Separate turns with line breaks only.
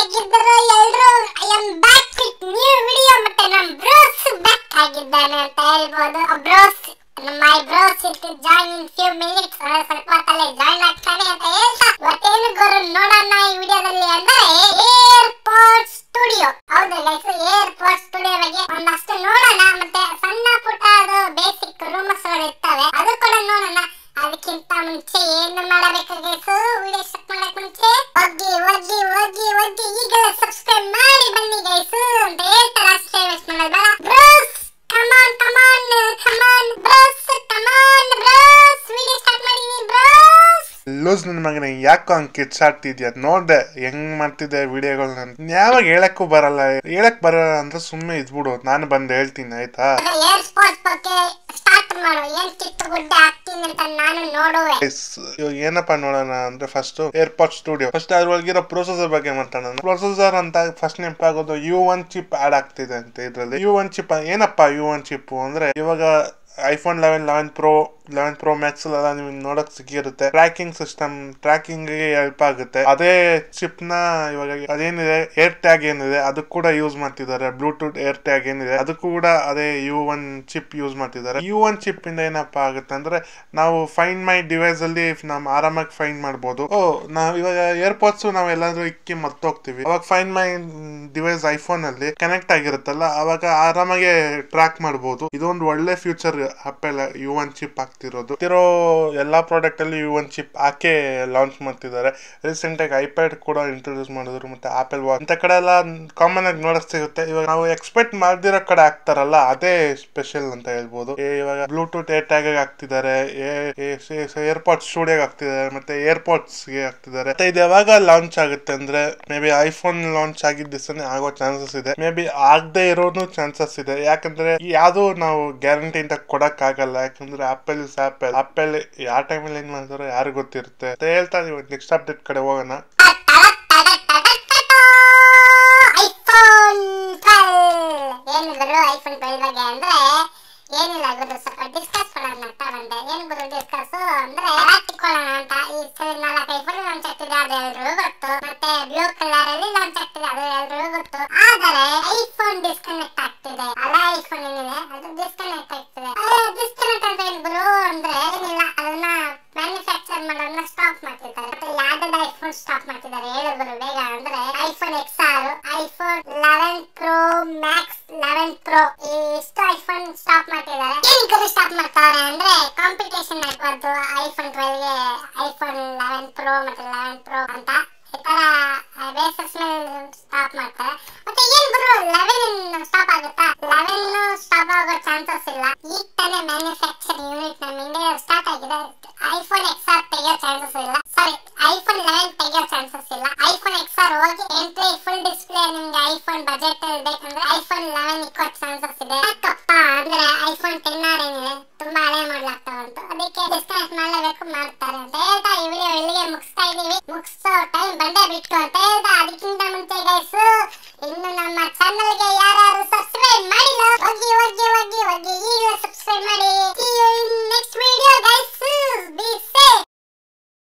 ಹೇಗಿದ್ದರು ಎಲ್ರು I am back with new video ಮತ್ತೆ ನಮ್ ಬ್ರೋಸ್ ಬ್ಯಾಕ್ ಆಗಿದ್ದಾನೆ ಅಂತ ಹೇಳ್ಬೋದು bros my bros it join in few minutes ಸ್ವಲ್ಪ ಹೊತ್ತಲ್ಲೇ ಜಾಯಿನ್ ಆಗ್ತಾನೆ ಅಂತ ಹೇಳ್ತಾ ಇವತ್ತೇನು ಗುರು ನೋಡೋಣ ಈ ವಿಡಿಯೋದಲ್ಲಿ ಅಂದ್ರೆ ಏರ್ಪೋರ್ಟ್ ಸ್ಟುಡಿಯೋ ಹೌದು ಗೈಸ್ ಏರ್ಪೋರ್ಟ್ ಸ್ಟುಡಿಯೋ ಬಗ್ಗೆ ಒಂದಷ್ಟು ನೋಡೋಣ ಮತ್ತೆ ಸಣ್ಣ ಪುಟ್ಟ ಅದು ಬೇಸಿಕ್ ರೂಮರ್ಸ್ ಗಳು ಇರ್ತವೆ ಅದು ಕೂಡ ನೋಡೋಣ ಅದಕ್ಕಿಂತ ಮುಂಚೆ ಏನು ಮಾಡಬೇಕು ಗೈಸ್ ವಿಡಿಯೋ ಸ್ಟಾರ್ಟ್ ಮಾಡಕ್ ಮುಂಚೆ ಒಗ್ಗಿ ಒಗ್ಗಿ ಒಗ್ಗಿ ಒಗ್ಗಿ ಈಗಲೇ ಸಬ್ಸ್ಕ್ರೈಬ್ ಮಾಡಿ ಬನ್ನಿ ಗೈಸ್ ಅಂತ ಹೇಳ್ತಾರೆ ಅಷ್ಟೇ ವೇಸ್ಟ್ ಮಾಡೋದು ಬೇಡ bros come on come on come on bros come on bros video start ಮಾಡಿದೀನಿ ಬ್ರೋಸ್
ಲೂಸ್ ನನ್ನ ಮಗನ ಯಾಕೋ ಹಂಗ್ ಕಿಚ್ಚಾಡ್ತಿದ್ಯಾ ನೋಡ್ದೆ ಹೆಂಗ್ ಮಾಡ್ತಿದ್ದೆ ವಿಡಿಯೋಗಳನ್ನ ಯಾವಾಗ ಹೇಳಕ್ಕೂ ಬರಲ್ಲ ಹೇಳಕ್ ಬರಲ್ಲ ಅಂದ್ರೆ ಸುಮ್ಮನೆ ಇದ್ಬಿಡು ನಾನು ಬಂದು ಹೇಳ್ತೀನಿ ಆಯ್ತಾ
ಏರ್ ಸ್ಪೋರ್ಟ್ಸ್ ಬಗ್ಗೆ ಸ್ಟಾರ್ಟ್ ಮಾಡು ಏನ್ ಕಿತ್ತು ಗುಡ್ಡ ಹಾಕ್ತೀನಿ ಅಂತ ನಾನು ನೋಡುವೆ
Guys, ಇವಾಗ ಏನಪ್ಪ ನೋಡೋಣ ಅಂದ್ರೆ ಫಸ್ಟ್ ಏರ್ಪೋರ್ಟ್ ಸ್ಟುಡಿಯೋ ಫಸ್ಟ್ ಅದ್ರೊಳಗಿರೋ ಪ್ರೊಸೆಸರ್ ಬಗ್ಗೆ ಮಾತಾಡೋಣ ಪ್ರೊಸೆಸರ್ ಅಂತ ಫಸ್ಟ್ ನೆನಪಾಗೋದು ಯು ಒನ್ ಚಿಪ್ ಆಡ್ ಆಗ್ತಿದೆ ಅಂತ ಇದ್ರಲ್ಲಿ ಯು ಒನ್ ಚಿಪ್ ಏನಪ್ಪ ಯು ಒನ್ ಚಿಪ್ ಅಂದ್ರೆ ಇವಾಗ iPhone eleven eleven pro eleven pro max ಎಲ್ಲ ನಿಮ್ಗೆ ನೋಡಕ್ ಸಿಕ್ಕಿರುತ್ತೆ ಟ್ರ್ಯಾಕಿಂಗ್ ಸಿಸ್ಟಮ್ ಟ್ರ್ಯಾಕಿಂಗ್ ಹೆಲ್ಪ್ ಆಗುತ್ತೆ ಅದೇ ಚಿಪ್ ನ ಇವಾಗ ಅದೇನಿದೆ ಏರ್ ಟ್ಯಾಗ್ ಏನಿದೆ ಅದಕ್ಕೆ ಕೂಡ ಯೂಸ್ ಮಾಡ್ತಿದ್ದಾರೆ ಬ್ಲೂಟೂತ್ ಏರ್ ಟ್ಯಾಗ್ ಏನಿದೆ ಅದಕ್ಕೂ ಕೂಡ ಅದೇ ಯು ಒನ್ ಚಿಪ್ ಯೂಸ್ ಮಾಡ್ತಿದ್ದಾರೆ ಯು ಒನ್ ಚಿಪ್ ಇಂದ ಏನಪ್ಪಾ ಆಗುತ್ತೆ ಅಂದ್ರೆ ನಾವು ಫೈನ್ ಮೈ ಡಿವೈಸ್ ಅಲ್ಲಿ ನಾವು ಆರಾಮಾಗಿ ಫೈನ್ ಮಾಡ್ಬೋದು ಓ ನಾವ್ ಇವಾಗ ಏರ್ಪೋರ್ಟ್ಸ್ ನಾವ್ ಎಲ್ಲಾದ್ರೂ ಇಕ್ಕಿ ಮರ್ತೋಗ್ತೀವಿ ಅವಾಗ ಫೈನ್ ಮೈ ಡಿವೈಸ್ ಐಫೋನ್ ಅಲ್ಲಿ ಕನೆಕ್ಟ್ ಆಗಿರುತ್ತಲ್ಲ ಅವಾಗ ಆರಾಮಾಗಿ ಟ್ರ್ಯಾಕ್ ಮಾಡ್ಬೋದು ಇದೊಂದು ಒಳ್ಳೆ future Apple U one chip ಆಗ್ತಿರೋದು ಇರೋ ಎಲ್ಲಾ ಪ್ರಾಡಕ್ಟ್ ಅಲ್ಲಿ ಯು ಒನ್ ಚಿಪ್ ಹಾಕೇ ಲಾಂಚ್ ಮಾಡ್ತಿದ್ದಾರೆ ರೀಸೆಂಟ್ ಆಗಿ ಐಪ್ಯಾಡ್ ಕೂಡ ಇಂಟ್ರೊಡ್ಯೂಸ್ ಮಾಡಿದ್ರು ಮತ್ತೆ ಆಪಲ್ ವಾಚ್ ಅಂತ ಕಡೆ ಎಲ್ಲ ಕಾಮನ್ ಆಗಿ ನೋಡಕ್ ಸಿಗುತ್ತೆ ಇವಾಗ ನಾವು ಎಕ್ಸ್ಪೆಕ್ಟ್ ಮಾಡ್ದಿರೋ ಕಡೆ ಹಾಕ್ತಾರಲ್ಲ ಅದೇ ಸ್ಪೆಷಲ್ ಅಂತ ಹೇಳ್ಬೋದು ಏ ಇವಾಗ ಬ್ಲೂಟೂತ್ ಏರ್ ಟ್ಯಾಗ್ ಹಾಕ್ತಿದ್ದಾರೆ ಏರ್ಪೋರ್ಟ್ ಸ್ಟುಡಿಯೋಗೆ ಹಾಕ್ತಿದ್ದಾರೆ ಮತ್ತೆ ಏರ್ಪೋರ್ಟ್ಸ್ ಗೆ ಹಾಕ್ತಿದ್ದಾರೆ ಮತ್ತೆ ಇದು ಯಾವಾಗ ಲಾಂಚ್ ಆಗುತ್ತೆ ಅಂದ್ರೆ ಮೇ ಬಿ ಐಫೋನ್ ಲಾಂಚ್ ಆಗಿದ್ದ ದಿವಸನೇ ಆಗೋ ಚಾನ್ಸಸ್ ಇದೆ ಮೇ ಬಿ ಆಗದೆ ಇರೋನು ಚಾನ್ಸಸ್ ಇದೆ ಯಾಕಂದ್ರೆ ಯಾವುದು ನಾವು ಗ್ಯಾರಂಟಿ ಅಂತ ಕೊಡಕ್ ಆಗಲ್ಲ ಯಾಕಂದ್ರೆ ಆಪಲ್ ಇಸ್ ಆಪಲ್ ಆಪಲ್ ಯಾವ ಟೈಮಲ್ಲಿ ಏನ್ ಮಾಡ್ತಾರೋ ಯಾರು ಗೊತ್ತಿರುತ್ತೆ ಅಂತ ಹೇಳ್ತಾ ಇದೀವಿ ನೆಕ್ಸ್ಟ್ ಅಪ್ಡೇಟ್ ಕಡೆ ಹೋಗೋಣ
ಐಫೋನ್ ಟ್ವೆಲ್ ಏನಿದ್ರು ಐಫೋನ್ ಟ್ವೆಲ್ ಬಗ್ಗೆ ಅಂದ್ರೆ ಏನಿಲ್ಲ ಗುರು ಸ್ವಲ್ಪ ಡಿಸ್ಕಸ್ ಮಾಡೋಣ ಅಂತ ಬಂದೆ ಏನ್ ಗುರು ಡಿಸ್ಕಸ್ ಅಂದ್ರೆ ಹಾಕಿಕೊಳ್ಳೋಣ ಅಂತ ಈ ಸರಿ ನಾಲ್ಕು ಐಫೋನ್ ಲಾಂಚ್ ಆಗ್ತಿದೆ ಅದು ಎಲ್ರಿಗೂ ಗೊತ್ತು ಮತ್ತೆ ಬ್ಲೂ ಕಲರ್ ಅಲ್ಲಿ ಲಾಂಚ್ ಆಗ್ತಿದೆ ಅದು ಎಲ್ರಿಗೂ ಗೊತ್ತು ಆದರೆ ಐಫೋನ್ ಡಿಸ್ಕನೆಕ್ಟ್ ಆಗ್ತಿದೆ ಹಳೆ ಐಫೋನ್ ಏನಿದೆ ಅದು ಡಿಸ್ಕನೆಕ್ಟ್ ಆಗ್ತಿದೆ ಡಿಸ್ಕನೆಕ್ಟ್ ಅಂತ ಏನ್ ಗುರು ಅಂದ್ರೆ ಏನಿಲ್ಲ ಅದನ್ನ ಮ್ಯಾನುಫ್ಯಾಕ್ಚರ್ ಮಾಡೋದನ್ನ ಸ್ಟಾಪ್ ಮಾಡ್ತಿದ್ದಾರೆ ಮತ್ತೆ ಯಾವ್ದಾದ ಐಫೋನ್ ಸ್ಟಾಪ್ ಮಾಡ್ತಿದ್ದಾರೆ ಹೇಳಿದ್ರು ಬೇಗ ಅಂದ್ರೆ iPhone X R iPhone eleven pro max eleven pro ಇಷ್ಟು ಐಫೋನ್ ಸ್ಟಾಪ್ ಮಾಡ್ತಿದ್ದಾರೆ ಏನಕ್ಕೆ ಸ್ಟಾಪ್ ಮಾಡ್ತಾರೆ ಅಂದ್ರೆ ಕಾಂಪಿಟೇಷನ್ ಆಗ್ಬಾರ್ದು ಐಫೋನ್ ಟ್ವೆಲ್ ಗೆ ಐಫೋನ್ ಲೆವೆನ್ ಪ್ರೋ ಮತ್ತೆ ಲೆವೆನ್ ಪ್ರೋ ಅಂತ ಈ ತರ ಬೇಸಸ್ ಮೇಲೆ ಸ್ಟಾಪ್ ಮಾಡ್ತಾರೆ ಮತ್ತೆ ಏನ್ ಗುರು ಲೆವೆನ್ ಸ್ಟಾಪ್ ಆಗುತ್ತಾ ಲೆವೆನ್ ಸ್ಟಾಪ್ ಆಗೋ ಚಾನ್ಸಸ್ ಇಲ್ಲ ಈಗ ತಾನೇ ಮ್ಯಾನುಫ್ಯಾಕ್ಚರ್ ಯೂನಿಟ್ ನಮ್ಮ ಇಂಡಿಯಾ ಸ್ಟಾರ್ಟ್ ಆಗಿದೆ ಐಫೋನ್ ಎಕ್ಸ್ ಆರ್ ತೆಗಿಯೋ ಚಾನ್ಸಸ್ ಇಲ್ಲ ಸಾರಿ ಐಫೋನ್ ಲೆವೆನ್ ತೆಗಿಯೋ ಚಾನ್ಸಸ್ ಇಲ್ಲ ಐಫೋನ್ ಎಕ್ಸ್ ಆರ್ ಹೋಗಿ ಎಂಟ್ರಿ ಫುಲ್ ಡಿಸ್ಪ್ಲೇ ನಿಮ್ಗೆ ಐಫೋನ್ ಬಜೆಟ್ ಬೇಕಂದ್ರೆ ಐಫೋನ್ ಲೆವೆನ್ ಇಕ್ಕೋ ಚಾನ್ಸಸ್ ಇದೆ ಯಾಕಪ್ಪ ಅಂದ್ರೆ ಐಫೋನ್ ಟೆನ್ ಆರ್ ಏನಿದೆ ತುಂಬಾ ಹಳೆ ಮಾಡ್ಲಾಗ್ತಾವಂತ ಅದಕ್ಕೆ ಡಿಸ್ಕನೆಕ್ಟ್ ಮಾಡಲೇಬೇಕು ಮಾಡ್ತಾರೆ ಅಂತ ಹೇಳ್ತಾ ಈ ವಿಡಿಯೋ ಇಲ್ಲಿಗೆ ಮುಗಿಸ್ತಾ ಇದೀವಿ ಮುಗಿಸೋ ಟೈಮ್ ಬಂದೇ ಬಿಟ್ಟು ಅಂತ ಹೇಳ್ತಾ ಅದಕ್ಕಿಂತ ಮುಂಚೆ ಗೈಸ್ ಇನ್ನು ನಮ್ಮ ಚಾನಲ್ಗೆ ಯಾರು